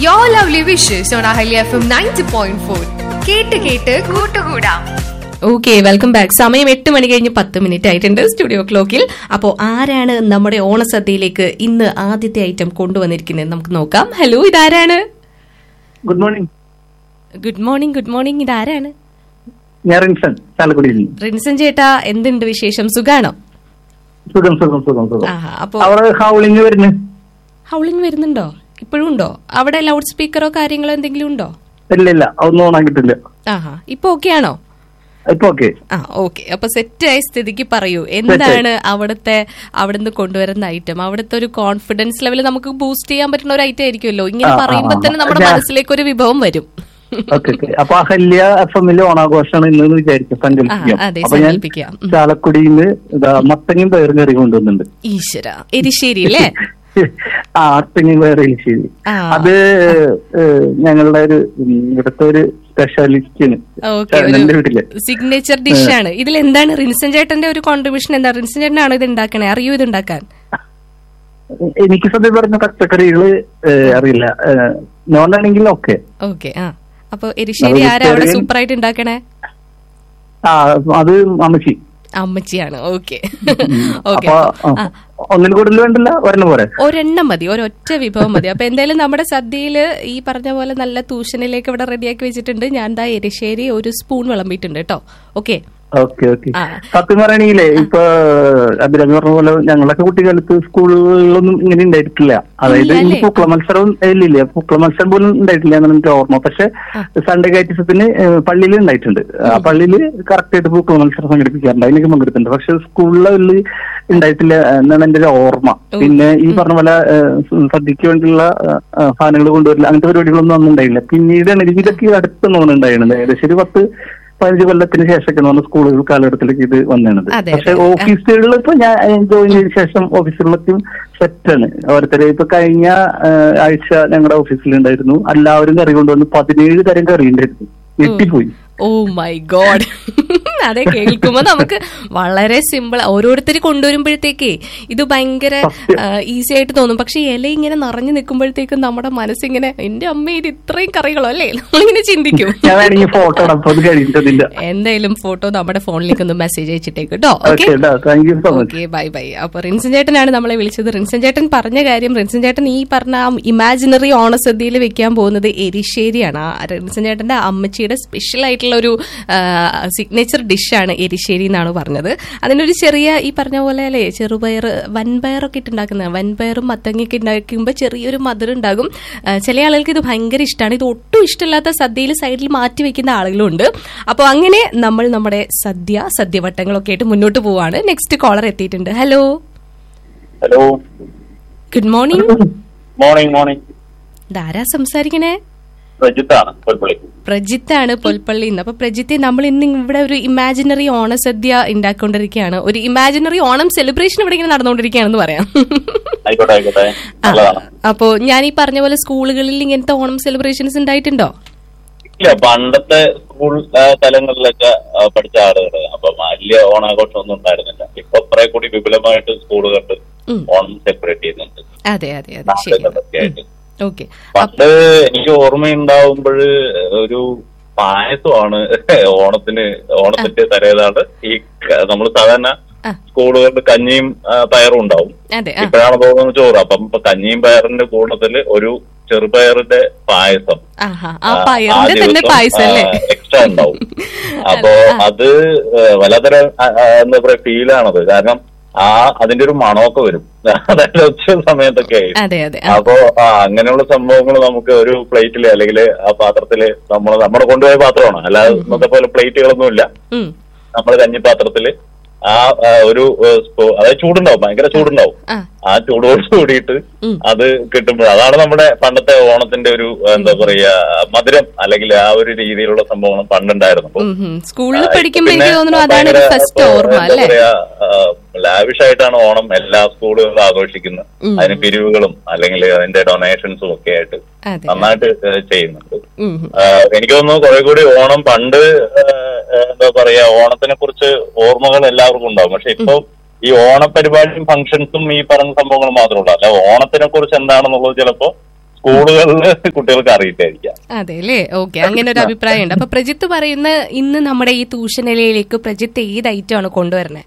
your lovely wishes on Ahali FM 90.4. കേട്ട് കേട്ട് കൂട്ടുകൂടാം ഓക്കെ വെൽക്കം ബാക്ക് സമയം എട്ട് മണി കഴിഞ്ഞ് പത്ത് മിനിറ്റ് ആയിട്ടുണ്ട് സ്റ്റുഡിയോ ക്ലോക്കിൽ അപ്പോൾ ആരാണ് നമ്മുടെ ഓണസദ്യയിലേക്ക് ഇന്ന് ആദ്യത്തെ ഐറ്റം കൊണ്ടുവന്നിരിക്കുന്നത് നമുക്ക് നോക്കാം ഹലോ ഇതാരാണ് good morning good morning good morning ഇതാരാണ് ഞാൻ റിൻസൺ ചാലക്കുടിയിൽ നിന്ന് റിൻസൻ ചേട്ടാ എന്തുണ്ട് വിശേഷം സുഖാണോ സുഖം സുഖം സുഖം സുഖം ആഹാ അപ്പോ അവിടെ ഹൗളിങ് വരുന്നു ഹൗളിംഗ് വരുന്നുണ്ടോ ഇപ്പോഴും ഉണ്ടോ അവിടെ ലൗഡ് സ്പീക്കറോ കാര്യങ്ങളോ എന്തെങ്കിലും ഉണ്ടോ ഇല്ല ഇല്ല ഒന്നും ഓണാക്കിട്ടില്ല ആഹാ ഇപ്പൊ ഓക്കെ ആണോ ഇപ്പൊ ഓക്കെ ആ ഓക്കെ അപ്പൊ സെറ്റ് ആയ സ്ഥിതിക്ക് പറയൂ എന്താണ് അവിടുത്തെ അവിടുന്ന് കൊണ്ടുവരുന്ന ഐറ്റം അവിടുത്തെ ഒരു കോൺഫിഡൻസ് ലെവൽ നമുക്ക് ബൂസ്റ്റ് ചെയ്യാൻ പറ്റുന്ന ഒരു ഐറ്റം ആയിരിക്കുമല്ലോ ഇങ്ങനെ ആ, ആ, പറയുമ്പോ തന്നെ നമ്മുടെ ഞാൻ- മനസ്സിലേക്ക് ഒരു വിഭവം വരും ഓക്കെ ഓക്കെ അപ്പൊ അഹല്യ എഫ് എമ്മില് ഓണാഘോഷമാണ് ഇന്ന് വിചാരിക്കും സങ്കല്പിക്കാം ആ, അതെ, അപ്പൊ ഞാൻ സങ്കല്പിക്കാം. ഉം. ചാലക്കുടിയിൽ നിന്ന് ഇതാ മത്തങ്ങയും പയറും കറി കൊണ്ടുവന്നുണ്ട് ഈശ്വര എരിശ്ശേരി അല്ലേ ആ മത്തങ്ങയും പയറും ശരി ആ. അത് ഏഹ്, ഞങ്ങളുടെ ഒരു ഉം, ഇവിടുത്തെ ഒരു സ്പെഷ്യാലിസ്റ്റിന് ഓക്കെ എന്റെ വീട്ടില് സിഗ്നേച്ചർ ഡിഷ് ആണ് ഇതിൽ എന്താണ് റിൻസൻ ചേട്ടന്റെ ഒരു കോൺട്രിബ്യൂഷൻ എന്താ റിൻസൻ ചേട്ടനാണോ ഇത് ഉണ്ടാക്കണേ അറിയൂ ഇത് ഉണ്ടാക്കാൻ എനിക്ക് സത്യം പറഞ്ഞ പച്ചക്കറികള് ഏഹ്, അറിയില്ല നോൺ ആണെങ്കിൽ ഓക്കെ ഓക്കെ ആ അപ്പൊ എരിശ്ശേരി ആരാ അവിടെ vegetarian- സൂപ്പർ ആയിട്ട് ഉണ്ടാക്കണേ ആ അത് അമ്മച്ചി അമ്മച്ചിയാണ് ഓക്കെ ഓക്കെ അപ്പൊ ആ, ഒന്നിൽ കൂടുതൽ വേണ്ടില്ല ഒരെണ്ണം പോരെ ഒരെണ്ണം മതി ഒരൊറ്റ വിഭവം മതി അപ്പൊ എന്തായാലും നമ്മുടെ സദ്യയില് ഈ പറഞ്ഞ പോലെ നല്ല തൂഷനിലേക്ക് ഇവിടെ റെഡിയാക്കി വെച്ചിട്ടുണ്ട് ഞാൻ ദാ എരിശ്ശേരി ഒരു സ്പൂൺ വിളമ്പിയിട്ടുണ്ട് കേട്ടോ ഓക്കെ ഓക്കെ ഓക്കെ ആ. സത്യം പറയണെങ്കിലേ ഇപ്പൊ അഭിരാമി പറഞ്ഞ പോലെ ഞങ്ങളൊക്കെ കുട്ടിക്കാലത്ത് സ്കൂളുകളിലൊന്നും ഇങ്ങനെ ഉണ്ടായിട്ടില്ല അതായത് ഇല്ല ഇനി അല്ലേ? പൂക്കള മത്സരം ഇല്ലില്ല പൂക്കള മത്സരം പോലും ഉണ്ടായിട്ടില്ല എന്നാണ് എനിക്ക് ഓർമ്മ പക്ഷെ സൺഡേ കാറ്റസത്തിന് പള്ളിയിൽ ഉണ്ടായിട്ടുണ്ട് ആ പള്ളിയിൽ കറക്റ്റ് ആയിട്ട് പൂക്കള മത്സരം സംഘടിപ്പിക്കാറുണ്ട് അതിനൊക്കെ പങ്കെടുത്തിട്ടുണ്ട് പക്ഷെ സ്കൂൾ ലെവലിൽ ഉണ്ടായിട്ടില്ല എന്നാണ് എന്റെ ഒരു ഓർമ്മ പിന്നെ ഈ പറഞ്ഞ പോലെ ഏഹ്, സദ്യക്ക് വേണ്ടിയുള്ള സാധനങ്ങൾ കൊണ്ടുവരില്ല അങ്ങനത്തെ പരിപാടികളൊന്നും അന്നും ഉണ്ടായില്ല പിന്നീടാണ് ഇതൊക്കെ അടുത്തൊന്നും ഉണ്ടായിരുന്നത് ഏകദേശം ഒരു പത്ത് പതിനഞ്ച് കൊല്ലത്തിന് ശേഷമൊക്കെ നമ്മൾ സ്കൂളുകൾ കാലഘട്ടത്തിലേക്ക് ഇത് വന്നത് അതെ, പക്ഷെ അതെ. ഓഫീസുകളിൽ ഇപ്പൊ ഞാൻ ജോയിൻ ചെയ്ത ശേഷം ഓഫീസുകളിലൊക്കെയും സെറ്റാണ് ഓരോരുത്തരെ ഇപ്പൊ കഴിഞ്ഞ ആ, ആഴ്ച ഞങ്ങളുടെ ഓഫീസിലുണ്ടായിരുന്നു എല്ലാവരും കറി കൊണ്ടുവന്ന് പതിനേഴ് തരം കറി ഉണ്ടായിരുന്നു ഞെട്ടിപ്പോയി ഓ മൈ ഗോഡ് അതെ കേൾക്കുമ്പോ നമുക്ക് വളരെ സിമ്പിൾ ഓരോരുത്തർ കൊണ്ടുവരുമ്പോഴത്തേക്കേ ഇത് ഭയങ്കര ഈസി ആയിട്ട് തോന്നും പക്ഷെ ഇല ഇങ്ങനെ നിറഞ്ഞു നിൽക്കുമ്പോഴത്തേക്കും നമ്മുടെ മനസ്സിങ്ങനെ എന്റെ അമ്മ ഇത് ഇത്രയും കറികളോ അല്ലേ നമ്മളിങ്ങനെ ചിന്തിക്കും ഞാൻ വേണമെങ്കിൽ ഫോട്ടോ ഇടാം അത് കഴിഞ്ഞിട്ടില്ല എന്തായാലും ഫോട്ടോ നമ്മുടെ ഫോണിലേക്ക് ഒന്ന് മെസ്സേജ് അയച്ചിട്ടേക്ക് കേട്ടോ okay okay thank you so much okay bye bye അപ്പൊ റിൻസൻ ചേട്ടനാണ് നമ്മളെ വിളിച്ചത് റിൻസൻ ചേട്ടൻ പറഞ്ഞ കാര്യം റിൻസൻ ചേട്ടൻ ഈ പറഞ്ഞ ആ ഇമാജിനറി ഓണസദ്യയിൽ വെക്കാൻ പോകുന്നത് എരിശ്ശേരിയാണ് ആ റിൻസൻ ചേട്ടന്റെ അമ്മച്ചിയുടെ സ്പെഷ്യൽ ആയിട്ടുള്ള ഒരു സിഗ്നേച്ചർ ഡിഷാണ് എരിശ്ശേരി എന്നാണ് പറഞ്ഞത് അതിനൊരു ചെറിയ ഈ പറഞ്ഞ പോലെ അല്ലേ ചെറുപയർ വൻപയറൊക്കെ ഇട്ടുണ്ടാക്കുന്ന വൻപയറും മത്തങ്ങയൊക്കെ ഉണ്ടാക്കുമ്പോൾ ചെറിയൊരു മധുരം ഉണ്ടാകും ആ, ചില ആളുകൾക്ക് ഇത് ഭയങ്കര ഇഷ്ടമാണ് ഇത് ഒട്ടും ഇഷ്ടമില്ലാത്ത സദ്യയിൽ സൈഡിൽ മാറ്റി വെക്കുന്ന ആളുകളും ഉണ്ട് അപ്പോൾ അങ്ങനെ നമ്മൾ നമ്മുടെ സദ്യ സദ്യവട്ടങ്ങളൊക്കെ ആയിട്ട് മുന്നോട്ട് പോവാണ് നെക്സ്റ്റ് കോളർ എത്തിയിട്ടുണ്ട് hello hello good morning morning morning ഇതാരാ സംസാരിക്കണേ പ്രജിത്താണ് പൊൽപ്പള്ളി പ്രജിത്താണ് പൊൽപ്പള്ളി അപ്പൊ പ്രജിത്തെ നമ്മൾ ഇന്ന് ഇവിടെ ഒരു ഇമാജിനറി ഓണസദ്യ ഉണ്ടാക്കിക്കൊണ്ടിരിക്കുകയാണ് ഒരു ഇമാജിനറി ഓണം സെലിബ്രേഷൻ ഇവിടെ ഇങ്ങനെ നടന്നുകൊണ്ടിരിക്കുകയാണെന്ന് പറയാം ആയിക്കോട്ടെ ആയിക്കോട്ടെ ആ, നല്ലതാണ് അപ്പോ ഞാൻ ഈ പറഞ്ഞ പോലെ സ്കൂളുകളിൽ ഇങ്ങനത്തെ ഓണം സെലിബ്രേഷൻസ് ഉണ്ടായിട്ടുണ്ടോ ഇല്ല പണ്ടത്തെ സ്കൂൾ ആ, തലങ്ങളിലൊക്കെ ആ, പഠിച്ച ആളുകൾ അപ്പൊ വലിയ ഓണാഘോഷം ഒന്നും ഉണ്ടായിരുന്നില്ല ഇപ്പൊ കുറെ കൂടി വിപുലമായിട്ട് സ്കൂളുകളിൽ ഉം. ഓണം സെലിബ്രേറ്റ് ചെയ്യുന്നുണ്ട് അതെ അതെ അതെ ശരി നാട്ടിലൊക്കെ ആയിട്ട് ഓക്കെ പണ്ട് എനിക്ക് ഓർമ്മയുണ്ടാവുമ്പോൾ ഒരു പായസമാണ് ഓണത്തിന് ഓണത്തിന്റെ തലേതാണ് ഈ നമ്മൾ സാധാരണ ആ. സ്കൂളുകളിൽ കഞ്ഞിയും ആ, പയറും ഉണ്ടാവും അതെ ആ ഇപ്പോഴാണ് തോന്നുന്നത് ചോറ് അപ്പം ഇപ്പൊ കഞ്ഞിയും പയറിന്റെ കൂട്ടത്തില് ഒരു ചെറുപയറിന്റെ പായസം ആഹാ ആ പയറിന്റെ തന്നെ പായസം അല്ലേ എക്സ്ട്രാ ഉണ്ടാവും അപ്പോ അത് ഏഹ്, വല്ലാത്തൊരു ആ, ആ, എന്താ പറയാ ഫീലാണത് കാരണം ആ അതിന്റെ ഒരു മണമൊക്കെ വരും അതായത് ഉച്ച സമയത്തൊക്കെ ആയിട്ട് അതെ അതെ ആ, അപ്പോ ആ അങ്ങനെയുള്ള സംഭവങ്ങൾ നമുക്ക് ഒരു പ്ലേറ്റില് അല്ലെങ്കിൽ ആ പാത്രത്തില് നമ്മൾ നമ്മുടെ കൊണ്ടുപോയ പാത്രമാണ് അല്ലാതെ ഇന്നത്തെ പോലെ പ്ലേറ്റുകളൊന്നും ഇല്ല ഉം, നമ്മൾ കഞ്ഞിപ്പാത്രത്തില് ആ ആ, ഒരു ഏഹ്, സ്പൂ- അതായത് ചൂടുണ്ടാവും ഭയങ്കര ചൂടുണ്ടാവും ആ ആ ചൂടോട് കൂടിയിട്ട് ഉം. അത് കിട്ടുമ്പോൾ അതാണ് നമ്മുടെ പണ്ടത്തെ ഓണത്തിന്റെ ഒരു എന്താ പറയാ മധുരം അല്ലെങ്കിൽ ആ ഒരു രീതിയിലുള്ള സംഭവം പണ്ടുണ്ടായിരുന്നു അപ്പൊ, ഉം, ഉം. സ്കൂളിൽ ആ, ഇപ്പൊ പഠിക്കുമ്പോ എനിക്ക് പിന്നെ തോന്നുന്നു അതാണ് ഒരു ഭയങ്കര, ഫസ്റ്റ് ഇപ്പൊ ഓർമ്മ എന്താ അല്ലേ പറയാ, ആ, ലാവിഷായിട്ടാണ് ഓണം എല്ലാ സ്കൂളുകളിലും ആഘോഷിക്കുന്നത് ഉം. അതിന് പിരിവുകളും അല്ലെങ്കിൽ അതിന്റെ ഡൊണേഷൻസും ഒക്കെ ആയിട്ട് അതെ നന്നായിട്ട് ഏഹ്, ചെയ്യുന്നുണ്ട് ഉം, ഉം. ആ, എനിക്ക് തോന്നുന്നു കുറെ കൂടി ഓണം പണ്ട് ആ, ആ, എന്താ പറയാ ഓണത്തിനെ കുറിച്ച് ഓർമ്മകൾ എല്ലാവർക്കും ഉണ്ടാവും പക്ഷെ ഇപ്പൊ ഈ ഓണപരിപാടിയും ഫംഗ്ഷൻസും ഈ പറഞ്ഞ സംഭവങ്ങൾ മാത്രമല്ല അല്ല ഓണത്തിനെ കുറിച്ച് എന്താണെന്നുള്ളത് ചിലപ്പോ സ്കൂളുകളിൽ കുട്ടികൾക്ക് അറിയില്ലായിരിക്കാം അതെ അല്ലേ ഓക്കെ അങ്ങനെ ഒരു അഭിപ്രായം ഉണ്ട് അപ്പൊ പ്രജിത്ത് പറയുന്ന ഇന്ന് നമ്മുടെ ഈ തൂഷനിലയിലേക്ക് പ്രജിത്ത് ഏത് ഐറ്റം ആണ് കൊണ്ടുവരുന്നത്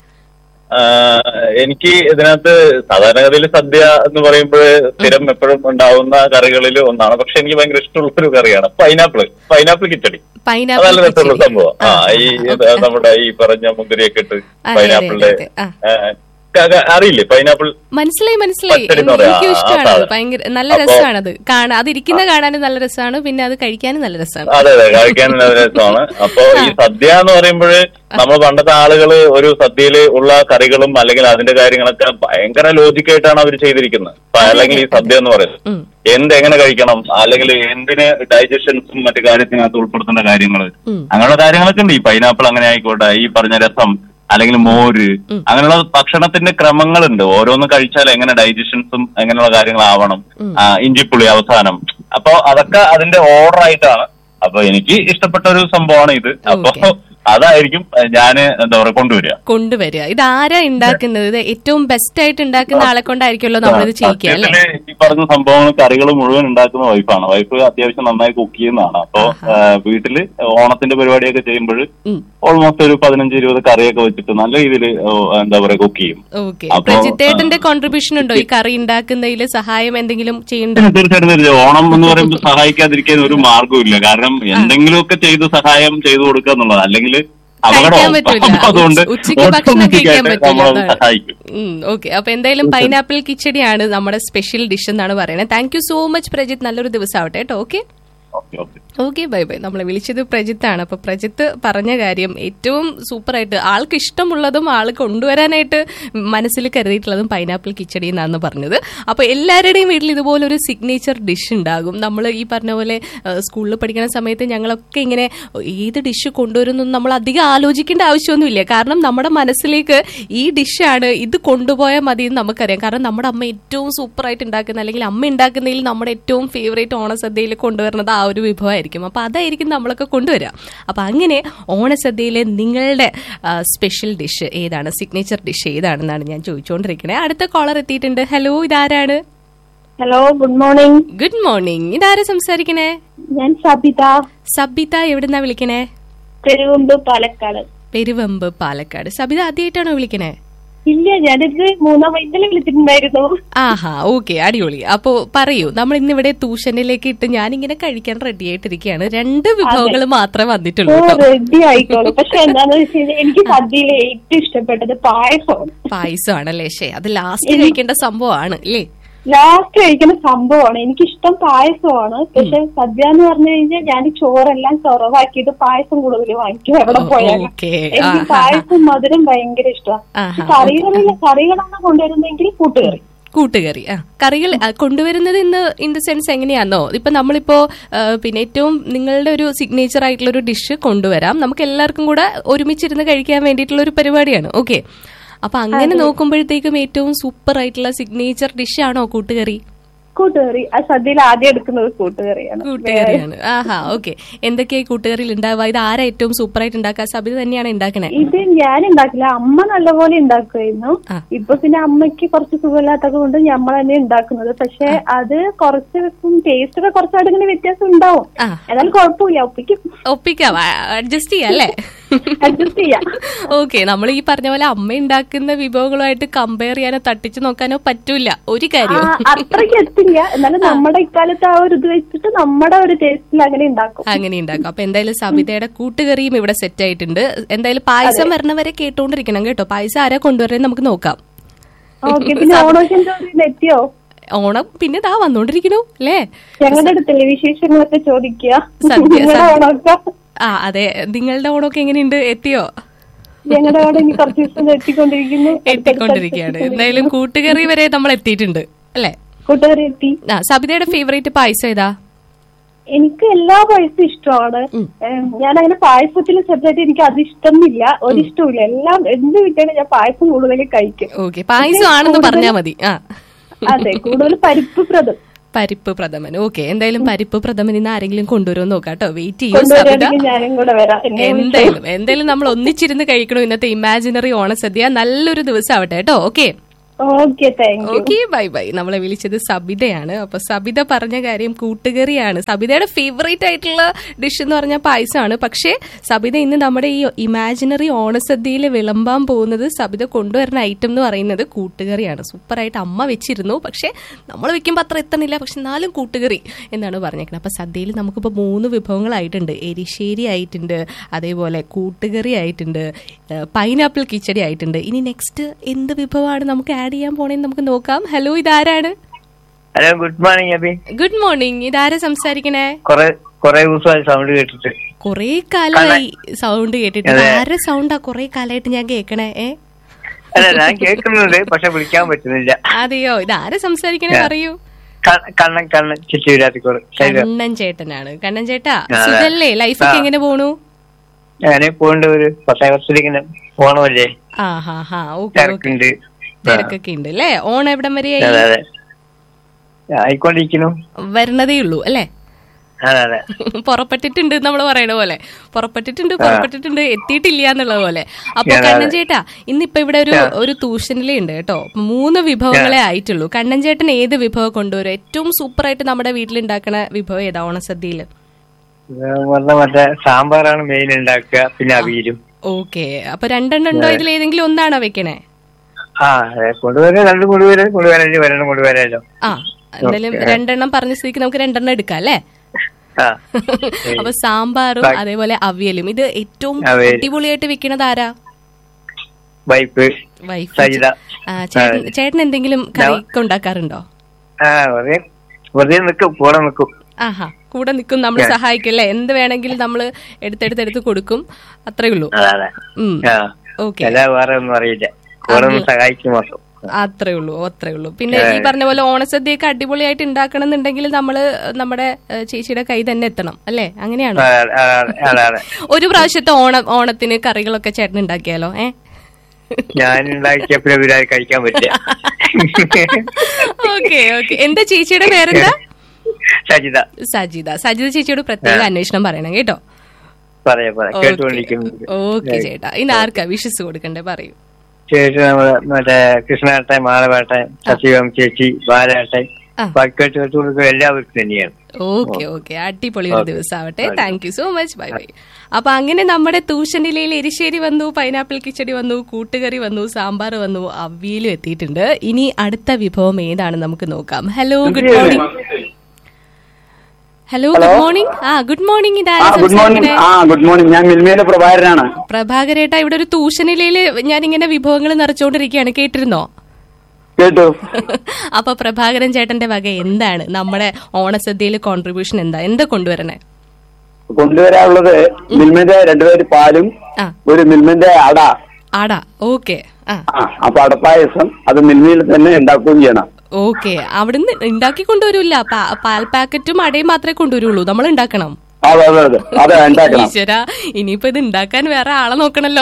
ആഹ് എനിക്ക് ഇതിനകത്ത് സാധാരണഗതിയിൽ സദ്യ എന്ന് പറയുമ്പോൾ സ്ഥിരം എപ്പോഴും ഉണ്ടാവുന്ന കറികളിൽ ഒന്നാണ് പക്ഷെ എനിക്ക് ഭയങ്കര ഇഷ്ടമുള്ള ഒരു കറിയാണ് പൈനാപ്പിൾ പൈനാപ്പിൾ കിച്ചടി അത് പൈനാപ്പിൾ നല്ല രസമുള്ള കിച്ചടി. സംഭവം ആ ഈ ഇത് നമ്മുടെ ഈ പറഞ്ഞ മുന്തിരിയൊക്കെ ഇട്ട് അതെ, പൈനാപ്പിളിന്റെ അതെ, ആ. ആ, ക- ക- അറിയില്ലേ പൈനാപ്പിൾ മനസ്സിലായി മനസ്സിലായി പച്ചടി എന്ന് പറയാം. എനിക്കും ആ, ഇഷ്ടമാണ് സാധനം. ഭയങ്കര നല്ല അപ്പൊ- രസമാണത് കാണാൻ അത് ഇരിക്കുന്ന കാണാനും നല്ല രസമാണ് പിന്നെ അത് കഴിക്കാനും നല്ല രസമാണ് അതെ അതെ കഴിക്കാൻ നല്ല രസമാണ് അപ്പൊ ഈ സദ്യ എന്ന് പറയുമ്പോൾ നമ്മൾ പണ്ടത്തെ ആളുകള് ഒരു സദ്യയില് ഉള്ള കറികളും അല്ലെങ്കിൽ അതിന്റെ കാര്യങ്ങളൊക്കെ ഭയങ്കര ലോജിക്കായിട്ടാണ് അവർ ചെയ്തിരിക്കുന്നത് അപ്പൊ അല്ലെങ്കിൽ ഈ സദ്യ എന്ന് പറയുന്നത് ഉം. എന്ത് എങ്ങനെ കഴിക്കണം അല്ലെങ്കിൽ എന്തിന് ഡൈജഷൻസും മറ്റു കാര്യത്തിനകത്ത് ഉൾപ്പെടുത്തേണ്ട കാര്യങ്ങൾ ഉം. അങ്ങനെയുള്ള കാര്യങ്ങളൊക്കെ ഉണ്ട് ഈ പൈനാപ്പിൾ അങ്ങനെ ആയിക്കോട്ടെ ഈ പറഞ്ഞ രസം അല്ലെങ്കിൽ മോര് അങ്ങനെയുള്ള ഭക്ഷണത്തിന്റെ ക്രമങ്ങളുണ്ട് ഓരോന്ന് കഴിച്ചാൽ എങ്ങനെ ഡൈജഷൻസും അങ്ങനെയുള്ള കാര്യങ്ങളാവണം ആ, ഇഞ്ചിപ്പുളി അവസാനം അപ്പൊ അതൊക്കെ അതിന്റെ ഓർഡർ ആയിട്ടാണ് അപ്പൊ എനിക്ക് ഇഷ്ടപ്പെട്ട ഒരു സംഭവമാണ് ഇത് അപ്പൊ Okay. അതായിരിക്കും ഞാൻ എന്താ പറയാ കൊണ്ടുവരിക കൊണ്ടുവരിക ഇത് ആരാ ഉണ്ടാക്കുന്നത് ഇത് ഏറ്റവും ബെസ്റ്റ് ആയിട്ട് ഉണ്ടാക്കുന്ന ആളെ കൊണ്ടായിരിക്കുമല്ലോ നമ്മളിത് ചെയ്യിക്കുക അല്ലേ സത്യത്തില് ഈ പറഞ്ഞ സംഭവങ്ങൾ കറികൾ മുഴുവൻ ഉണ്ടാക്കുന്ന വൈഫാണ് വൈഫ് അത്യാവശ്യം നന്നായി കുക്ക് ചെയ്യുന്നതാണ് അപ്പൊ ആ, വീട്ടില് ഓണത്തിന്റെ പരിപാടിയൊക്കെ ചെയ്യുമ്പോൾ ഉം. ഓൾമോസ്റ്റ് ഒരു പതിനഞ്ച് ഇരുപത് കറിയൊക്കെ വെച്ചിട്ട് നല്ല രീതിയിൽ എന്താ പറയാ കുക്ക് ചെയ്യും ഓക്കെ അപ്പൊ, പ്രജിത്തേട്ടന്റെ കോൺട്രിബ്യൂഷൻ ഉണ്ടോ ഈ കറി ഉണ്ടാക്കുന്നതിൽ സഹായം എന്തെങ്കിലും ചെയ്യണ്ടോ പിന്നെ തീർച്ചയായിട്ടും തീർച്ചയായും ഓണം എന്ന് പറയുമ്പോൾ സഹായിക്കാതിരിക്കാൻ ഒരു മാർഗ്ഗവും ഇല്ല കാരണം എന്തെങ്കിലുമൊക്കെ ചെയ്ത് സഹായം ചെയ്തു കൊടുക്കുക എന്നുള്ളത് അല്ലെങ്കിൽ കഴിക്കാൻ അപകടമാവും പറ്റൂല അപ്പൊ അതുകൊണ്ട് ഉച്ച- ഉച്ചയ്ക്ക് ഭക്ഷണം കഴിക്കാൻ automatic ആയിട്ട് പറ്റില്ല നമ്മളത് സഹായിക്കും ഓക്കെ അപ്പൊ എന്തായാലും പൈനാപ്പിൾ കിച്ചടിയാണ് നമ്മുടെ സ്പെഷ്യൽ ഡിഷ് എന്നാണ് പറയുന്നത് thank you so much Prajith നല്ലൊരു ദിവസം ആവട്ടെ കേട്ടോ okay okay okay okay bye bye നമ്മളെ വിളിച്ചത് പ്രജിത്താണ് അപ്പൊ പ്രജിത്ത് പറഞ്ഞ കാര്യം ഏറ്റവും സൂപ്പറായിട്ട് ആൾക്ക് ഇഷ്ടമുള്ളതും ആൾ കൊണ്ടുവരാനായിട്ട് മനസ്സിൽ കരുതിയിട്ടുള്ളതും പൈനാപ്പിൾ കിച്ചടി എന്നാണ് പറഞ്ഞത് അപ്പൊ എല്ലാവരുടെയും വീട്ടിൽ ഇതുപോലെ ഒരു സിഗ്നേച്ചർ ഡിഷ് ഉണ്ടാകും നമ്മൾ ഈ പറഞ്ഞ പോലെ സ്കൂളിൽ പഠിക്കുന്ന സമയത്ത് ഞങ്ങളൊക്കെ ഇങ്ങനെ ഏത് ഡിഷ് കൊണ്ടുവരുന്നു നമ്മൾ അധികം ആലോചിക്കേണ്ട ആവശ്യമൊന്നുമില്ല കാരണം നമ്മുടെ മനസ്സിലേക്ക് ഈ ഡിഷാണ് ഇത് കൊണ്ടുപോയാൽ മതി എന്ന് നമുക്കറിയാം കാരണം നമ്മുടെ അമ്മ ഏറ്റവും സൂപ്പറായിട്ട് ഉണ്ടാക്കുന്ന അല്ലെങ്കിൽ അമ്മ ഉണ്ടാക്കുന്നതിൽ നമ്മുടെ ഏറ്റവും ഫേവറേറ്റ് ഓണസദ്യയിൽ കൊണ്ടുവരുന്നത് ആ ഒരു വിഭവമായിരിക്കും അപ്പൊ അതായിരിക്കും നമ്മളൊക്കെ കൊണ്ടുവരിക അപ്പൊ അങ്ങനെ ഓണസദ്യയിലെ നിങ്ങളുടെ സ്പെഷ്യൽ ഡിഷ് ഏതാണ് സിഗ്നേച്ചർ ഡിഷ് ഏതാണെന്നാണ് ഞാൻ ചോദിച്ചുകൊണ്ടിരിക്കുന്നത് അടുത്ത കോളർ എത്തിയിട്ടുണ്ട് ഹലോ ഇതാരാണ് hello good morning good morning ഇതാരാ സംസാരിക്കണേ ഞാൻ സബിത സബിത എവിടുന്നാ വിളിക്കണേ പെരുകുമ്പ് പാലക്കാട് പെരുവമ്പ് പാലക്കാട് സബിത ആദ്യമായിട്ടാണോ വിളിക്കണേ ഇല്ല ഞാനിത് മൂന്നാം ഇന്നലെ വിളിച്ചിട്ടുണ്ടായിരുന്നു ആഹാ ഓക്കെ അടിപൊളി അപ്പോ പറയൂ നമ്മൾ ഇന്നിവിടെ ട്യൂഷനിലേക്ക് ഇട്ട് ഞാനിങ്ങനെ കഴിക്കാൻ റെഡി ആയിട്ടിരിക്കുകയാണ് രണ്ട് വിഭവങ്ങൾ മാത്രമേ വന്നിട്ടുള്ളൂ ഓ കേട്ടോ റെഡി ആയിക്കോളൂ പക്ഷെ എന്താന്ന് വെച്ച് കഴിഞ്ഞാൽ എനിക്ക് സദ്യയിൽ ഏറ്റവും ഇഷ്ടപ്പെട്ടത് പായസമാണ് പായസമാണല്ലേ ശേ അത് ലാസ്റ്റ് കഴിക്കേണ്ട സംഭവമാണ് അല്ലേ ലാസ്റ്റ് കഴിക്കുന്ന സംഭവമാണ് എനിക്കിഷ്ടം പായസമാണ് പക്ഷെ സദ്യ എന്ന് പറഞ്ഞു കഴിഞ്ഞാൽ ഞാൻ ചോറെല്ലാം കുറവാക്കിയിട്ട് പായസം കൂടുതൽ വാങ്ങിക്കും എവിടെ പോയാലും ഓക്കേ. എനിക്ക് ആഹാ. പായസം മധുരം ഭയങ്കര ഇഷ്ടമാണ് ആഹാ. കറികളില്ല കറികളാണ് കൊണ്ടുവരുന്നെങ്കിൽ കൂട്ടുകറി കൂട്ടുകറി ആ കറികൾ ആ, കൊണ്ടുവരുന്നത് ഇന്ന് ഇൻ ദ സെൻസ് എങ്ങനെയാണോ ഇപ്പൊ നമ്മളിപ്പോ ആ, പിന്നെ ഏറ്റവും നിങ്ങളുടെ ഒരു സിഗ്നേച്ചർ ആയിട്ടുള്ള ഒരു ഡിഷ് കൊണ്ടുവരാം നമുക്ക് എല്ലാവർക്കും കൂടെ ഒരുമിച്ചിരുന്ന് കഴിക്കാൻ വേണ്ടിയിട്ടുള്ള ഒരു പരിപാടിയാണ് ഓക്കെ അപ്പൊ അങ്ങനെ നോക്കുമ്പോഴത്തേക്കും ഏറ്റവും സൂപ്പർ ആയിട്ടുള്ള സിഗ്നേച്ചർ ഡിഷ് ആണോ കൂട്ടുകറി കൂട്ടുകറി ആ സദ്യയിൽ ആദ്യം എടുക്കുന്നത് കൂട്ടുകറിയാണ് കൂട്ടുകറിയാണ് ആഹാ ഓക്കെ എന്തൊക്കെയാ ഈ കൂട്ടുകറിയിൽ ഉണ്ടാവുക ഇത് ആരാ ഏറ്റവും സൂപ്പർ ആയിട്ട് ഉണ്ടാക്കുക സബിത തന്നെയാണ് ഉണ്ടാക്കണേ ഇത് ഞാൻ ഉണ്ടാക്കില്ല അമ്മ നല്ലപോലെ ഉണ്ടാക്കുമായിരുന്നു ആ. ഇപ്പൊ പിന്നെ അമ്മയ്ക്ക് കുറച്ച് സുഖമില്ലാത്തത് കൊണ്ട് നമ്മൾ തന്നെ ഉണ്ടാക്കുന്നത് പക്ഷെ അത് കുറച്ച് ടേസ്റ്റ് ഒക്കെ കുറച്ചായിട്ട് ഇങ്ങനെ വ്യത്യാസം ഉണ്ടാവും ആ. എന്നാലും കുഴപ്പമില്ല ഒപ്പിക്കും ഒപ്പിക്കാം അഡ്ജസ്റ്റ് ചെയ്യാം അല്ലേ അഡ്ജസ്റ്റ് ചെയ്യാം ഓക്കെ നമ്മൾ ഈ പറഞ്ഞ പോലെ അമ്മ ഉണ്ടാക്കുന്ന വിഭവങ്ങളുമായിട്ട് കമ്പയർ ചെയ്യാനോ തട്ടിച്ചു നോക്കാനോ പറ്റൂല ഒരു ആ, കാര്യം അത്രയ്ക്ക് എത്തില്ല എന്നാലും നമ്മുടെ ഇക്കാലത്ത് ആ ഒരു ഇത് വെച്ചിട്ട് നമ്മുടെ ഒരു ടേസ്റ്റിൽ അങ്ങനെ ഉണ്ടാക്കും അങ്ങനെ ഉണ്ടാക്കും അപ്പൊ എന്തായാലും സബിതയുടെ കൂട്ടുകറിയും ഇവിടെ സെറ്റ് ആയിട്ടുണ്ട് എന്തായാലും പായസം വരണവരെ കേട്ടോണ്ടിരിക്കണം കേട്ടോ പായസം ആരാ കൊണ്ടുവരുന്നത് നമുക്ക് നോക്കാം ഓക്കെ പിന്നെ ഓണോഷം എത്തിയോ ഓണം പിന്നെ ദാ വന്നോണ്ടിരിക്കണു അല്ലേ ഞങ്ങളുടെ അടുത്തല്ലേ വിശേഷങ്ങളൊക്കെ ചോദിക്കുക സദ്യ, നിങ്ങളുടെ സദ്യ. ഓണമൊക്കെ ആ അതെ നിങ്ങളുടെ ഓണമൊക്കെ എങ്ങനെയുണ്ട് എത്തിയോ ഞങ്ങളുടെ അവിടെ ഇനി കുറച്ച് ദിവസം എത്തിക്കൊണ്ടിരിക്കുന്നു എത്തിക്കൊണ്ടിരിക്കുകയാണ് എന്തായാലും കൂട്ടുകറി വരെ നമ്മൾ എത്തിയിട്ടുണ്ട് അല്ലേ കൂട്ടുകാരി എത്തി ആ സബിതയുടെ ഫേവറേറ്റ് പായസം ഏതാ എനിക്ക് എല്ലാ പായസവും ഇഷ്ടമാണ് ഏം, ഞാൻ അങ്ങനെ പായസത്തിൽ സെപ്പറേറ്റ് എനിക്ക് അത് ഇഷ്ടമില്ല ഒരു ഇഷ്ടമില്ല എല്ലാം എന്ത് കിട്ടിയാലും ഞാൻ പായസം കൂടുതൽ കഴിക്കും ഓക്കെ പായസം ആണെന്ന് പറഞ്ഞാ മതി ആ അതെ കൂടുതൽ പരിപ്പ് പ്രദം പരിപ്പ് പ്രഥമൻ ഓക്കെ എന്തായാലും പരിപ്പ് പ്രഥമൻ ഇന്ന് ആരെങ്കിലും കൊണ്ടുവരുമോ നോക്കാം കേട്ടോ വെയിറ്റ് ചെയ്യൂ സബിത കൊണ്ടുവരികയാണെങ്കിൽ ഞാനും കൂടെ വരാം എന്നെ വിളിച്ചോ. എന്തായാലും എന്തായാലും നമ്മൾ ഒന്നിച്ചിരുന്ന് കഴിക്കണു ഇന്നത്തെ ഇമാജിനറി ഓണസദ്യ നല്ലൊരു ദിവസം ആവട്ടെ കേട്ടോ okay okay thank you okay bye bye നമ്മളെ വിളിച്ചത് സബിതയാണ് അപ്പൊ സബിത പറഞ്ഞ കാര്യം കൂട്ടുകറിയാണ് സബിതയുടെ ഫേവറേറ്റ് ആയിട്ടുള്ള ഡിഷ് എന്ന് പറഞ്ഞാൽ പായസമാണ് പക്ഷേ സബിത ഇന്ന് നമ്മുടെ ഈ ഇമാജിനറി ഓണസദ്യയിൽ വിളമ്പാൻ പോകുന്നത് സബിത കൊണ്ടുവരുന്ന ഐറ്റം എന്ന് പറയുന്നത് കൂട്ടുകറിയാണ് സൂപ്പറായിട്ട് അമ്മ വെച്ചിരുന്നു പക്ഷേ നമ്മൾ വെക്കുമ്പോൾ അത്ര എത്തണില്ല പക്ഷെ എന്നാലും കൂട്ടുകറി എന്നാണ് പറഞ്ഞേക്കുന്നത് അപ്പൊ സദ്യയിൽ നമുക്കിപ്പോൾ മൂന്ന് വിഭവങ്ങളായിട്ടുണ്ട് എരിശ്ശേരി ആയിട്ടുണ്ട് അതേപോലെ കൂട്ടുകറി ആയിട്ടുണ്ട് പൈനാപ്പിൾ കിച്ചടി ആയിട്ടുണ്ട് ഇനി നെക്സ്റ്റ് എന്ത് വിഭവമാണ് നമുക്ക് ആഡ് ചെയ്യാൻ പോണേന്ന് നമുക്ക് നോക്കാം ഹലോ ഇതാരാണ് hello good morning Abhi good morning ഇതാരാ സംസാരിക്കണേ കൊറേ കൊറേ ദിവസമായി സൗണ്ട് കേട്ടിട്ട് കൊറേ കാലമായി സൗണ്ട് കേട്ടിട്ട് ആരുടെ സൗണ്ടാ കൊറേ കാലമായിട്ട് ഞാൻ കേക്കണേ ഏ അല്ല ഞാൻ കേൾക്കുന്നുണ്ട് പക്ഷെ വിളിക്കാൻ പറ്റുന്നില്ല അതെയോ ഇതാരാ സംസാരിക്കണേ പറയൂ ക- കണ്ണൻ കണ്ണൻ ചിറ്റൂരാത്തിക്കോട് ശരി കണ്ണൻ ചേട്ടനാണ് കണ്ണൻ ചേട്ടാ ആ. സുഖല്ലേ ലൈഫൊക്കെ ആ. എങ്ങനെ പോണു ഞാന് പോകേണ്ട ഒരു പത്താം ക്ലാസ്സിലിങ്ങനെ പോണമല്ലേ ആ ഹാ ഹാ ഓക്കെ ഓക്കെ തിരക്കുണ്ട് ആ, തിരക്കൊക്കെ ഉണ്ട് അല്ലേ ഓണം എവിടം അതെ വരെയായി അതെ ആയിക്കൊണ്ടിരിക്കുന്നു വരണതേ ഉള്ളൂ അല്ലേ അതെ അതെ പുറപ്പെട്ടിട്ടുണ്ട് നമ്മൾ പറയണ പോലെ പുറപ്പെട്ടിട്ടുണ്ട് പുറപ്പെട്ടിട്ടുണ്ട് എത്തിയിട്ടില്ല എന്നുള്ള പോലെ അപ്പൊ അതെ, കണ്ണൻ അതെ. ചേട്ടാ ഇന്നിപ്പോ ഇവിടെ ഒരു ഒരു ട്യൂഷനിലേ ഉണ്ട് കേട്ടോ മൂന്ന് വിഭവങ്ങളെ ആയിട്ടുള്ളൂ കണ്ണൻ ചേട്ടൻ ഏത് വിഭവം കൊണ്ടുവരും ഏറ്റവും സൂപ്പർ ആയിട്ട് നമ്മുടെ വീട്ടിൽ ഉണ്ടാക്കണ വിഭവം ഏതാ ഓണസദ്യയില് ഇത് പറഞ്ഞ മറ്റേ സാമ്പാറാണ് മെയിൻ ഉണ്ടാക്കുക പിന്നെ അവിയലും ഓക്കെ അപ്പൊ രണ്ടെണ്ണം ഉണ്ടോ ഇതിൽ ഏതെങ്കിലും ഒന്നാണോ വെക്കണേ ആ അതെ കൊണ്ടുവരാൻ രണ്ടും കൊണ്ടുവരാൻ കൊണ്ടുവരാൻ വരണം കൊണ്ടുവരാനല്ലോ ആ എന്തായാലും Okay. രണ്ടെണ്ണം പറഞ്ഞ സ്ഥിതിക്ക് നമുക്ക് രണ്ടെണ്ണം എടുക്കാം അല്ലേ ആ അപ്പൊ സാമ്പാറും ബാക്കി- അതേപോലെ അവിയലും ഇത് ഏറ്റവും അവിയൽ. അടിപൊളിയായിട്ട് വെക്കണത് ആരാ വൈപ്പ് വൈഫ് സജിത ആ, ചേട്ടൻ അതെ. ചേട്ടൻ എന്തെങ്കിലും കറിയൊക്കെ ഉണ്ടാക്കാറുണ്ടോ ആ വെറുതെ വെറുതെ നിൽക്കും കൂടെ നിൽക്കും ആഹാ കൂടെ നിൽക്കും നമ്മൾ Yeah. സഹായിക്കല്ലേ എന്ത് വേണമെങ്കിലും നമ്മൾ എടുത്തെടുത്ത് എടുത്ത് കൊടുക്കും അത്രേ ഉള്ളൂ അതെ അതെ ഉം. ആ ഓക്കെ അല്ല വേറെ ഒന്നും അറിയില്ല കൂടെ ഒന്ന് സഹായിക്കും മാത്രം അത്രേ ഉള്ളൂ അത്രേ ഉള്ളൂ പിന്നെ ഈ പറഞ്ഞ പോലെ ഓണസദ്യയൊക്കെ അടിപൊളിയായിട്ട് ഉണ്ടാക്കണം എന്നുണ്ടെങ്കിൽ നമ്മള് നമ്മുടെ ഏഹ്, ചേച്ചിയുടെ കൈ തന്നെ എത്തണം അല്ലേ അങ്ങനെയാണോ അതെ അതെ അതെ അതെ ഒരു പ്രാവശ്യത്തെ ഓണം ഓണത്തിന് കറികളൊക്കെ ചേട്ടൻ ഉണ്ടാക്കിയാലോ ഏ ഞാൻ ഉണ്ടാക്കിയപ്പോഴും ഇവരായി കഴിക്കാൻ പറ്റില്ല ഓക്കെ ഓക്കെ എന്താ ചേച്ചിയുടെ പേരെന്താ സജിത സജിത സജിത ചേച്ചിയോട് പ്രത്യേക അന്വേഷണം പറയണം കേട്ടോ പറയാ പറയാ കേട്ടുകൊണ്ടിരിക്കുന്നത് ഓക്കെ ചേട്ടാ ഇനി ആർക്കാ വിഷസ് കൊടുക്കണ്ടേ പറയൂ ചേച്ചി നമ്മള് മറ്റേ കൃഷ്ണേട്ടൻ മാളവേട്ടൻ സത്യവം ചേച്ചി ബാലേട്ടൻ ആ. ബാക്കി കേട്ട് കേട്ട് കൊടുക്കുക എല്ലാവർക്കും തന്നെയാണ് ഓക്കെ ഓക്കെ അടിപൊളി ഒരു ദിവസം ആവട്ടെ thank you so much bye bye അപ്പൊ അങ്ങനെ നമ്മുടെ തൂഷനിലയിൽ എരിശ്ശേരി വന്നു പൈനാപ്പിൾ കിച്ചടി വന്നു കൂട്ടുകറി വന്നു സാമ്പാർ വന്നു അവിയലും എത്തിയിട്ടുണ്ട് ഇനി അടുത്ത വിഭവം ഏതാണ് നമുക്ക് നോക്കാം hello good morning hello good morning ആ ഗുഡ് മോർണിംഗ് ആ ഇതാരാ ഗുഡ് മോർണിംഗ് സംസാരിക്കണേ ആ ഗുഡ് മോർണിംഗ് ഞാൻ മിൽമയിലെ പ്രഭാകരനാണ് പ്രഭാകരേട്ട ഇവിടെ ഒരു തൂഷനിലയില് ഞാൻ ഇങ്ങനെ വിഭവങ്ങൾ നിറച്ചുകൊണ്ടിരിക്കുകയാണ് കേട്ടിരുന്നോ കേട്ടു അപ്പൊ പ്രഭാകരൻ ചേട്ടന്റെ വക എന്താണ് നമ്മുടെ ഓണസദ്യയിൽ കോൺട്രിബ്യൂഷൻ എന്താ എന്താ കൊണ്ടുവരണേ കൊണ്ടുവരാനുള്ളത് മിൽമന്റെ രണ്ടുപേര് പാലും ആ ഒരു മിൽമന്റെ അട ആടാ ഓക്കെ ആ ആ അപ്പൊ അടപ്പായസം അത് മിൽമയിൽ തന്നെ ഉണ്ടാക്കുകയും ചെയ്യണം ഓക്കെ അവിടുന്ന് ഉണ്ടാക്കി കൊണ്ടുവരൂല്ല പാ- പാൽ പാക്കറ്റും അടയും മാത്രമേ കൊണ്ടുവരുള്ളൂ നമ്മൾ ഉണ്ടാക്കണം അതെ അതെ അതെ അതെ ഉണ്ടാക്കണം ഈശ്വര ഇനിയിപ്പോ ഇത് ഉണ്ടാക്കാൻ വേറെ ആളെ നോക്കണല്ലോ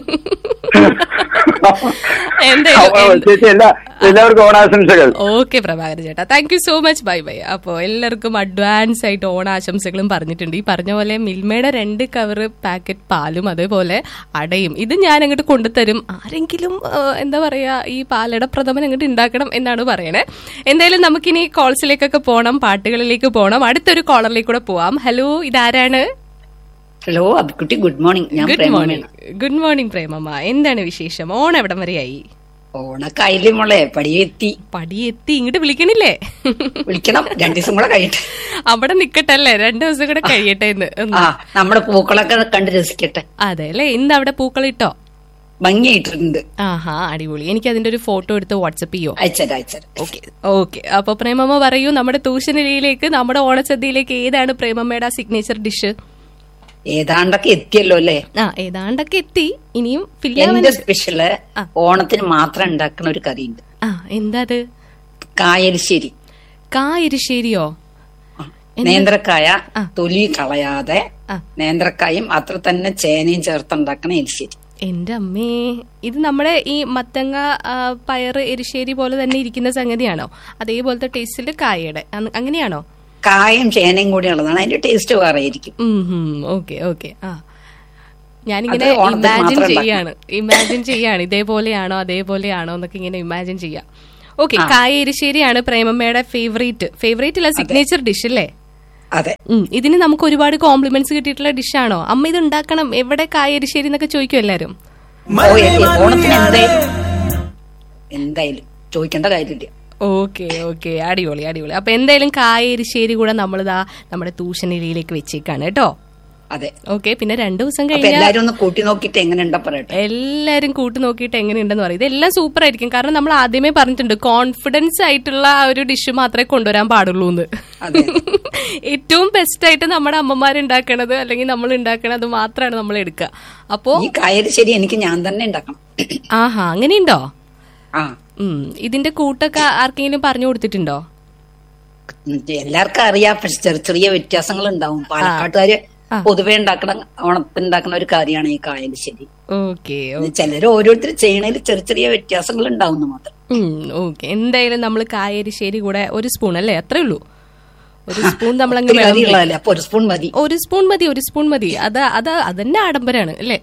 എന്തായാലും അപ്പൊ ചേച്ചി എല്ലാ എല്ലാവർക്കും ഓണാശംസകൾ ഓക്കെ പ്രഭാകരൻ ചേട്ടാ thank you so much bye bye അപ്പോൾ എല്ലാവർക്കും അഡ്വാൻസ് ആയിട്ട് ഓണാശംസകളും പറഞ്ഞിട്ടുണ്ട് ഈ പറഞ്ഞ പോലെ മിൽമയുടെ രണ്ട് കവറ് പാക്കറ്റ് പാലും അതേപോലെ അടയും ഇത് ഞാൻ അങ്ങോട്ട് കൊണ്ടുതരും ആരെങ്കിലും ആ, എന്താ പറയാ ഈ പാലട പ്രഥമൻ അങ്ങോട്ട് ഉണ്ടാക്കണം എന്നാണ് പറയണേ എന്തായാലും നമുക്കിനി കോൾസിലേക്കൊക്കെ പോകണം പാട്ടുകളിലേക്ക് പോകണം അടുത്തൊരു കോളറിലേക്ക് കൂടെ പോവാം ഹലോ ഇതാരാണ് ഹലോ അബിക്കുട്ടി ഗുഡ് മോർണിംഗ് ഞാൻ ഗുഡ് പ്രേമമാണ് മോർണിംഗ് ഗുഡ് മോർണിംഗ് പ്രേമമ്മ എന്താണ് വിശേഷം ഓണം എവിടം വരെയായി ഓണക്കായില്ലേ മോളെ പടിയെത്തി പടിയെത്തി ഇങ്ങോട്ട് വിളിക്കണില്ലേ വിളിക്കണം രണ്ടു ദിവസം കൂടെ കഴിയട്ടെ അവിടെ നിക്കട്ടല്ലേ രണ്ടു ദിവസം കൂടെ കഴിയട്ടെ എന്ന് ഉം. ആ നമ്മുടെ പൂക്കളൊക്കെ കണ്ട് രസിക്കട്ടെ അതെ അല്ലേ ഇന്ന് അവിടെ പൂക്കളിട്ടോ ഭംഗിയായിട്ടുണ്ട് ആഹാ അടിപൊളി എനിക്ക് അതിന്റെ ഒരു ഫോട്ടോ എടുത്ത് വാട്സപ്പ് ചെയ്യോ അയച്ചരാ അയച്ചരാ ഓക്കെ ഓക്കെ അപ്പൊ പ്രേമമ്മ പറയൂ നമ്മുടെ ട്യൂഷനിലേക്ക് നമ്മുടെ ഓണസദ്യയിലേക്ക് ഏതാണ് പ്രേമമ്മയുടെ സിഗ്നേച്ചർ ഡിഷ് ഏതാണ്ടൊക്കെ എത്തിയല്ലോ അല്ലേ ആ ഏതാണ്ടൊക്കെ എത്തി ഇനിയും fill എന്റെ ആവാനുണ്ട്. സ്പെഷ്യല് ആ. ഓണത്തിന് മാത്രം ഉണ്ടാക്കുന്ന ഒരു കറിയുണ്ട് ആ എന്താ അത് കായലിശ്ശേരി കാ എരിശ്ശേരിയോ ആ. നേന്ത്രക്കായ ആ. തൊലി കളയാതെ ആ. നേന്ത്രക്കായും അത്ര തന്നെ ചേനയും ചേർത്തുണ്ടാക്കണ എലിശ്ശേരി എന്റെ അമ്മേ ഇത് നമ്മുടെ ഈ മത്തങ്ങ ആ, പയറ് എരിശ്ശേരി പോലെ തന്നെ ഇരിക്കുന്ന സംഗതിയാണോ അതേപോലത്തെ ടേസ്റ്റിൽ കായയുടെ അന്ന് അങ്ങനെയാണോ കായും ചേനയും കൂടി ഉള്ളതാണ് അതിന്റെ ടേസ്റ്റ് വേറെ ആയിരിക്കും ഓക്കെ ഓക്കെ ആ ഞാനിങ്ങനെ അത് ഓണത്തിന് ഇമാജിൻ മാത്രം ചെയ്യാണ് ഇമാജിൻ ചെയ്യാണ് ഇതേപോലെയാണോ അതേപോലെയാണോ എന്നൊക്കെ ഇങ്ങനെ ഇമാജിൻ ചെയ്യാം ഓക്കെ കായ എരിശ്ശേരിയാണ് പ്രേമമ്മയുടെ ഫേവറേറ്റ് ഫേവറേറ്റ് അല്ല സിഗ്നേച്ചർ ഡിഷ് അല്ലേ അതെ ഉം, ഇതിന് നമുക്ക് ഒരുപാട് കോംപ്ലിമെന്റ്സ് കിട്ടിയിട്ടുള്ള ഡിഷാണോ അമ്മ ഇത് ഉണ്ടാക്കണം എവിടെ കായ എരിശ്ശേരി എന്നൊക്കെ ചോദിക്കും എല്ലാരും ഓ എ- എ- ഓണത്തിന് എന്തായാലും എന്തായാലും ചോദിക്കേണ്ട കാര്യമില്ല ഓക്കെ ഓക്കെ അടിപൊളി അടിപൊളി അപ്പൊ എന്തായാലും കായ എരിശ്ശേരി കൂടെ നമ്മളിതാ നമ്മുടെ തൂഷണിലയിലേക്ക് വെച്ചേക്കാണ് കേട്ടോ അതെ ഓക്കെ പിന്നെ രണ്ടു ദിവസം അപ്പൊ കഴിഞ്ഞാൽ എല്ലാരും ഒന്ന് കൂട്ടി നോക്കിയിട്ട് എങ്ങനെ ഉണ്ടോ പറയട്ടെ എല്ലാരും കൂട്ടി നോക്കിയിട്ട് എങ്ങനെയുണ്ടെന്ന് പറയും ഇതെല്ലാം സൂപ്പർ ആയിരിക്കും കാരണം നമ്മൾ ആദ്യമേ പറഞ്ഞിട്ടുണ്ട് കോൺഫിഡൻസ് ആയിട്ടുള്ള ആ ഒരു ഡിഷ് മാത്രമേ കൊണ്ടുവരാൻ പാടുള്ളൂ എന്ന് അതെ. ഏറ്റവും ബെസ്റ്റ് ആയിട്ട് നമ്മുടെ അമ്മമാർ ഉണ്ടാക്കണത് അല്ലെങ്കിൽ നമ്മൾ ഉണ്ടാക്കണത് മാത്രമാണ് നമ്മൾ എടുക്കുക അപ്പോ ഈ കായല് ശരി എനിക്ക് ഞാൻ തന്നെ ഉണ്ടാക്കണം ആഹാ അങ്ങനെയുണ്ടോ ആ ഉം ഇതിന്റെ കൂട്ടൊക്കെ ആർക്കെങ്കിലും പറഞ്ഞു കൊടുത്തിട്ടുണ്ടോ ഉം, എല്ലാവർക്കും അറിയാം പക്ഷെ ചെറിയ ചെറിയ വ്യത്യാസങ്ങൾ ഉണ്ടാവും പാലക്കാട്ടുകാര് പൊതുവെ ഉണ്ടാക്കണ ഓണത്തിന് ഉണ്ടാക്കുന്ന ഒരു കാര്യമാണ് ഈ കായല് ശരി ഓക്കെ ചിലര് ഓരോരുത്തർ ചെയ്യണതിൽ ചെറിയ ചെറിയ വ്യത്യാസങ്ങൾ ഉണ്ടാവുന്നു മാത്രം ഓക്കെ എന്തായാലും നമ്മൾ കായരിശ്ശേരി കൂടെ ഒരു സ്പൂൺ അല്ലേ അത്രേ ഉള്ളൂ ഒരു സ്പൂൺ നമ്മളങ്ങ് ഒത്തിരി വിളമ്പി. അരിയുള്ളതല്ലേ അപ്പൊ ഒരു സ്പൂൺ മതി ഒരു സ്പൂൺ മതി ഒരു സ്പൂൺ മതി അത് അത് അതന്നെ ആഡംബരാണ് അല്ലേ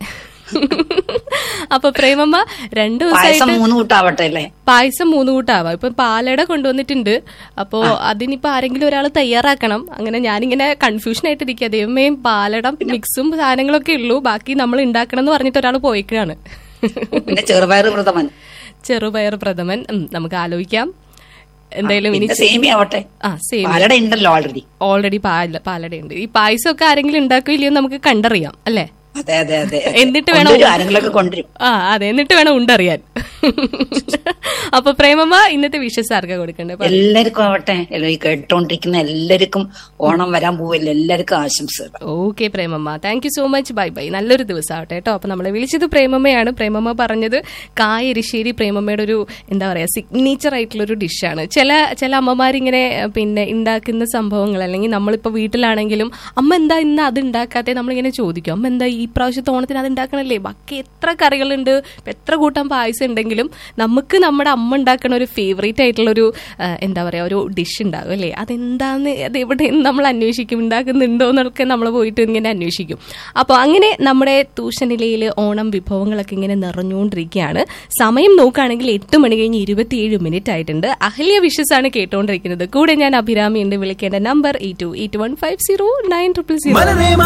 അപ്പൊ പ്രേമമ്മ രണ്ടു പായസം ദിവസമായിട്ട് മൂന്ന് കൂട്ടാവട്ടെ അല്ലേ പായസം മൂന്ന് കൂട്ടാവാം ഇപ്പൊ പാലട കൊണ്ടുവന്നിട്ടുണ്ട് അപ്പോ അതിനിപ്പോ ആരെങ്കിലും ഒരാൾ തയ്യാറാക്കണം അങ്ങനെ ഞാനിങ്ങനെ കൺഫ്യൂഷൻ ആയിട്ടിരിക്കുക ദൈവമേ പാലട മിക്സും സാധനങ്ങളൊക്കെ ഉള്ളൂ ബാക്കി നമ്മൾ ഉണ്ടാക്കണം എന്ന് പറഞ്ഞിട്ട് ഒരാൾ പോയിക്കാണ് പിന്നെ ചെറുപയർ പ്രഥമൻ ചെറുപയർ പ്രഥമൻ ഉം, നമുക്ക് ആലോചിക്കാം എന്തായാലും ഇനി പിന്നെ സേമി ആവട്ടെ ആ സെയിം പാലട ഉണ്ടല്ലോ ഓൾറെഡി ഓൾറെഡി പാല പാലടയുണ്ട് ഈ പായസമൊക്കെ ആരെങ്കിലും ഉണ്ടാക്കോ ഇല്ലയോ എന്ന് നമുക്ക് കണ്ടറിയാം അല്ലേ അതെ അതെ അതെ എന്നിട്ട് വേണം കൊണ്ടുവരും, ആരെങ്കിലുമൊക്കെ കൊണ്ടുവരും ആ അതെ എന്നിട്ട് വേണം ഉണ്ടറിയാൻ അപ്പൊ പ്രേമമ്മ ഇന്നത്തെ വിഷസ് ആർക്കാ കൊടുക്കണ്ടേ പറ. എല്ലാവർക്കും ആവട്ടെ എല്ലാ- ഈ കേട്ടോണ്ടിരിക്കുന്ന എല്ലാവർക്കും ഓണം വരാൻ പോവില്ല എല്ലാവർക്കും ആശംസകൾ okay Premamma thank you so much bye bye നല്ലൊരു ദിവസം ആവട്ടെ കേട്ടോ അപ്പൊ നമ്മളെ വിളിച്ചത് പ്രേമമ്മയാണ് പ്രേമമ്മ പറഞ്ഞത് കായരിശ്ശേരി പ്രേമമ്മയുടെ ഒരു എന്താ പറയാ സിഗ്നേച്ചർ ആയിട്ടുള്ള ഒരു ഡിഷാണ് ചില ചില അമ്മമാരിങ്ങനെ അഹ് പിന്നെ ഉണ്ടാക്കുന്ന സംഭവങ്ങൾ അല്ലെങ്കിൽ നമ്മളിപ്പോ വീട്ടിലാണെങ്കിലും അമ്മ എന്താ ഇന്ന് അത് ഉണ്ടാക്കാത്തെ നമ്മളിങ്ങനെ ചോദിക്കും അമ്മ എന്താ ഈ പ്രാവശ്യത്തെ ഓണത്തിന് അത് ഉണ്ടാക്കണല്ലേ ബാക്കി എത്ര കറികളുണ്ട് ഇപ്പൊ എത്ര കൂട്ടം പായസം ഉണ്ടെങ്കിലും നമുക്ക് നമ്മുടെ അമ്മ ഉണ്ടാക്കുന്ന ഒരു ഫേവറേറ്റ് ആയിട്ടുള്ള ഒരു എന്താ പറയാ ഒരു ഡിഷ് ഉണ്ടാകും അല്ലേ അതെന്താന്ന് അത് എവിടെ നമ്മൾ അന്വേഷിക്കും ഉണ്ടാക്കുന്നുണ്ടോ എന്നൊക്കെ നമ്മൾ പോയിട്ട് ഇങ്ങനെ അന്വേഷിക്കും അപ്പോൾ അങ്ങനെ നമ്മുടെ തൂഷനിലയിൽ ഓണം വിഭവങ്ങളൊക്കെ ഇങ്ങനെ നിറഞ്ഞുകൊണ്ടിരിക്കുകയാണ് സമയം നോക്കുകയാണെങ്കിൽ എട്ട് മണി കഴിഞ്ഞ് ഇരുപത്തിയേഴ് മിനിറ്റ് ആയിട്ടുണ്ട് അഹല്യ വിഷസ് ആണ് കേട്ടുകൊണ്ടിരിക്കുന്നത് കൂടെ ഞാൻ അഭിരാമി ഉണ്ട് വിളിക്കേണ്ട number eight two eight one five zero nine triple zero